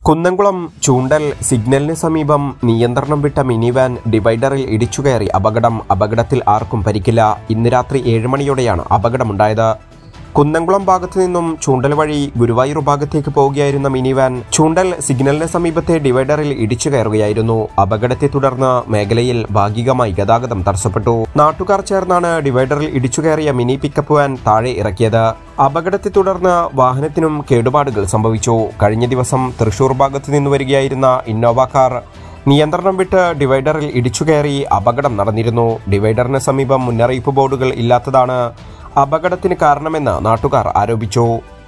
കുന്നംകുളം ചൂണ്ടൽ സിഗ്നലിന് സമീപം നിയന്ത്രണം വിട്ട മിനി വാൻ ഡിവൈഡറിൽ ഇടിച്ചുകയറി അപകടം അപകടത്തിൽ ആർക്കും പരിക്കില്ല ഇന്ന് രാത്രി ഏഴ് മണിയോടെയാണ് അപകടമുണ്ടായത് കുന്നംകുളം ഭാഗത്തു നിന്നും ചൂണ്ടൽ വഴി ഗുരുവായൂർ ഭാഗത്തേക്ക് പോവുകയായിരുന്ന മിനി വാൻ ചൂണ്ടൽ സിഗ്നലിന് സമീപത്തെ ഡിവൈഡറിൽ ഇടിച്ചു കയറുകയായിരുന്നു അപകടത്തെ തുടർന്ന് മേഖലയിൽ ഭാഗികമായി ഗതാഗതം തടസ്സപ്പെട്ടു നാട്ടുകാർ ചേർന്നാണ് ഡിവൈഡറിൽ ഇടിച്ചു കയറിയ മിനി പിക്കപ്പ് വാൻ താഴെ ഇറക്കിയത് അപകടത്തെ തുടർന്ന് വാഹനത്തിനും കേടുപാടുകൾ സംഭവിച്ചു കഴിഞ്ഞ ദിവസം തൃശൂർ ഭാഗത്തു നിന്ന് വരികയായിരുന്ന ഇന്നോവ കാർ നിയന്ത്രണം വിട്ട് ഡിവൈഡറിൽ ഇടിച്ചുകയറി അപകടം നടന്നിരുന്നു ഡിവൈഡറിന് സമീപം മുന്നറിയിപ്പ് ബോർഡുകൾ ഇല്ലാത്തതാണ് അപകടത്തിന് കാരണമെന്ന് നാട്ടുകാർ ആരോപിച്ചു